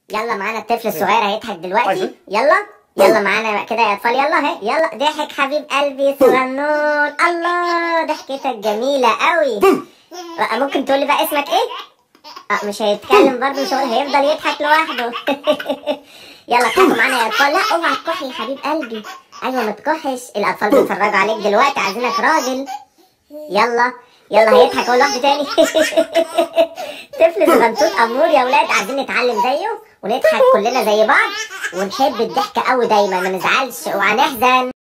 يلا معانا الطفل الصغير هيضحك دلوقتي عايزة؟ يلا يلا معانا كده يا اطفال يلا اهي يلا ضحك حبيب قلبي صغنون الله ضحكتك جميله قوي بقى ممكن تقولي بقى اسمك ايه اه مش هيتكلم برضه مش هو- هيفضل يضحك لوحده يلا كحوا معانا يا اطفال لا اوعى تكحي يا حبيب قلبي ايوه ما تكحش الاطفال بيتفرجوا عليك دلوقتي عايزينك راجل يلا يلا هيضحك هو لوحده تاني طفل صغنطوط امور يا ولاد عايزين نتعلم زيه ونضحك كلنا زي بعض ونحب الضحك قوي دايما ما نزعلش وهنحزن